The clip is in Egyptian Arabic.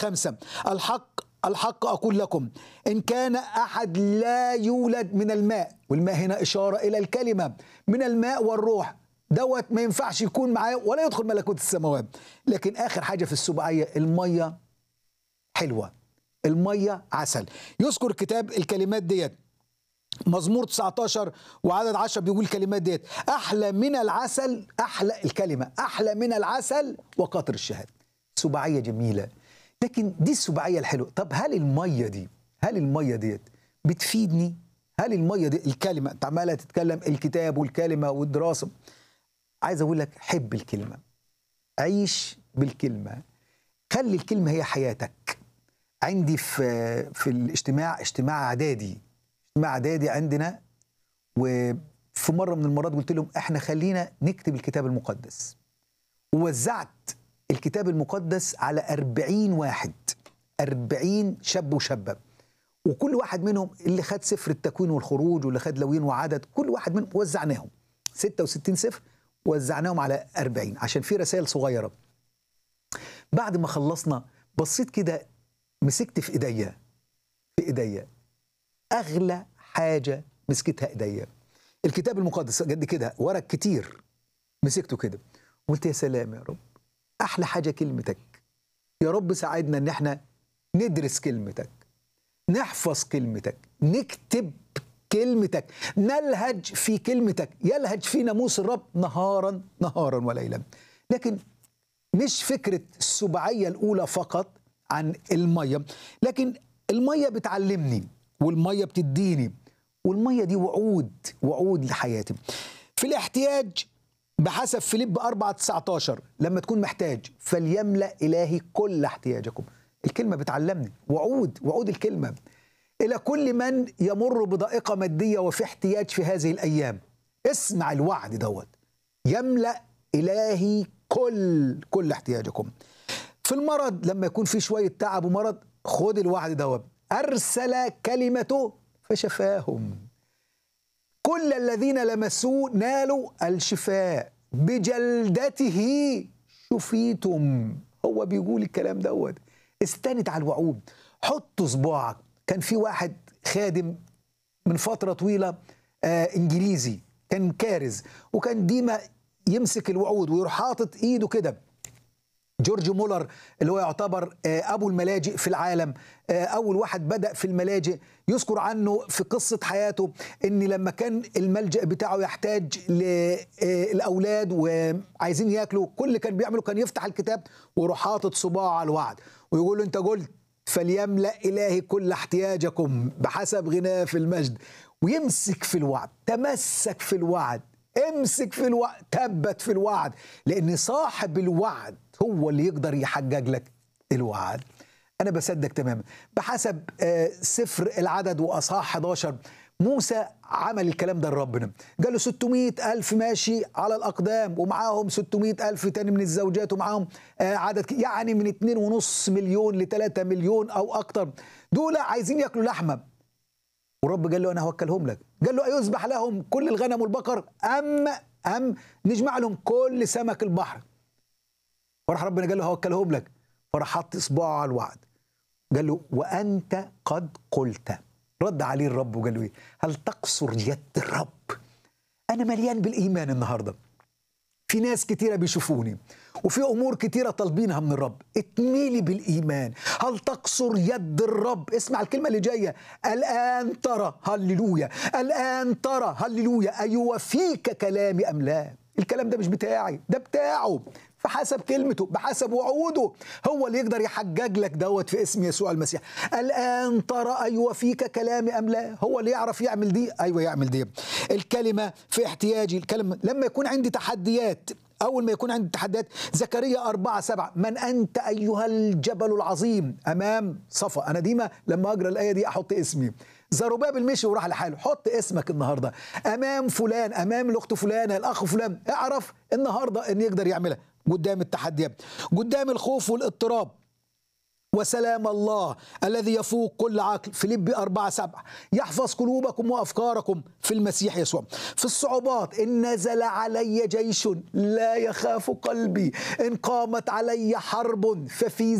خمسة الحق الحق أقول لكم إن كان أحد لا يولد من الماء والماء هنا إشارة إلى الكلمة من الماء والروح دوت ما ينفعش يكون معاه ولا يدخل ملكوت السماوات لكن آخر حاجة في السبعية المية حلوة المية عسل يذكر الكتاب الكلمات ديت مزمور 19 وعدد 10 بيقول الكلمات ديت احلى من العسل احلى الكلمه احلى من العسل وقطر الشهاد سباعيه جميله لكن دي السباعيه الحلوه طب هل الميه دي هل الميه ديت بتفيدني هل الميه دي الكلمه انت عماله تتكلم الكتاب والكلمه والدراسه عايز اقول لك حب الكلمه عيش بالكلمه خلي الكلمه هي حياتك عندي في في الاجتماع اجتماع اعدادي اجتماع اعدادي عندنا وفي مره من المرات قلت لهم احنا خلينا نكتب الكتاب المقدس ووزعت الكتاب المقدس على أربعين واحد أربعين شاب وشابة وكل واحد منهم اللي خد سفر التكوين والخروج واللي خد لوين وعدد كل واحد منهم وزعناهم 66 سفر وزعناهم على 40 عشان في رسائل صغيرة بعد ما خلصنا بصيت كده مسكت في ايديا في ايديا اغلى حاجه مسكتها ايديا الكتاب المقدس قد كده ورق كتير مسكته كده قلت يا سلام يا رب احلى حاجه كلمتك يا رب ساعدنا ان احنا ندرس كلمتك نحفظ كلمتك نكتب كلمتك نلهج في كلمتك يلهج في ناموس الرب نهارا نهارا وليلا لكن مش فكره السبعيه الاولى فقط عن الميه لكن الميه بتعلمني والميه بتديني والميه دي وعود وعود لحياتي في الاحتياج بحسب فيليب 4 19 لما تكون محتاج فليملا الهي كل احتياجكم الكلمه بتعلمني وعود وعود الكلمه الى كل من يمر بضائقه ماديه وفي احتياج في هذه الايام اسمع الوعد دوت يملا الهي كل كل احتياجكم في المرض لما يكون في شويه تعب ومرض خد الوعد دوت ارسل كلمته فشفاهم كل الذين لمسوه نالوا الشفاء بجلدته شفيتم هو بيقول الكلام دوت استند على الوعود حط صباعك كان في واحد خادم من فتره طويله آه انجليزي كان كارز وكان ديما يمسك الوعود ويروح حاطط ايده كده جورج مولر اللي هو يعتبر ابو الملاجئ في العالم اول واحد بدا في الملاجئ يذكر عنه في قصه حياته ان لما كان الملجا بتاعه يحتاج للاولاد وعايزين ياكلوا كل اللي كان بيعمله كان يفتح الكتاب ويروح حاطط صباعه على الوعد ويقول له انت قلت فليملا الهي كل احتياجكم بحسب غناه في المجد ويمسك في الوعد تمسك في الوعد امسك في الوعد ثبت في الوعد لان صاحب الوعد هو اللي يقدر يحجج لك الوعد انا بصدق تماما بحسب سفر العدد واصحاح 11 موسى عمل الكلام ده لربنا قال له 600 ألف ماشي على الأقدام ومعاهم 600 ألف تاني من الزوجات ومعاهم عدد يعني من 2.5 مليون ل 3 مليون أو أكتر دول عايزين ياكلوا لحمة ورب قال له أنا هوكلهم لك قال له أيذبح لهم كل الغنم والبقر أم أم نجمع لهم كل سمك البحر فراح ربنا قال له هوكلهم لك فراح حط إصبعه على الوعد قال له وأنت قد قلت رد عليه الرب وقال له ايه هل تقصر يد الرب انا مليان بالايمان النهارده في ناس كتيره بيشوفوني وفي امور كتيره طالبينها من الرب اتميلي بالايمان هل تقصر يد الرب اسمع الكلمه اللي جايه الان ترى هللويا الان ترى هللويا ايوفيك كلامي ام لا الكلام ده مش بتاعي ده بتاعه فحسب كلمته بحسب وعوده هو اللي يقدر يحجج لك دوت في اسم يسوع المسيح الآن ترى أيوة فيك كلامي أم لا هو اللي يعرف يعمل دي أيوة يعمل دي الكلمة في احتياجي الكلمة لما يكون عندي تحديات أول ما يكون عندي تحديات زكريا أربعة سبعة من أنت أيها الجبل العظيم أمام صفا أنا ديما لما أقرأ الآية دي أحط اسمي زروبابل مشي وراح لحاله حط اسمك النهارده امام فلان امام الاخت فلانه الاخ فلان اعرف النهارده ان يقدر يعملها قدام التحديات قدام الخوف والاضطراب وسلام الله الذي يفوق كل عقل فيليبي أربعة سبعة يحفظ قلوبكم وأفكاركم في المسيح يسوع في الصعوبات إن نزل علي جيش لا يخاف قلبي إن قامت علي حرب ففي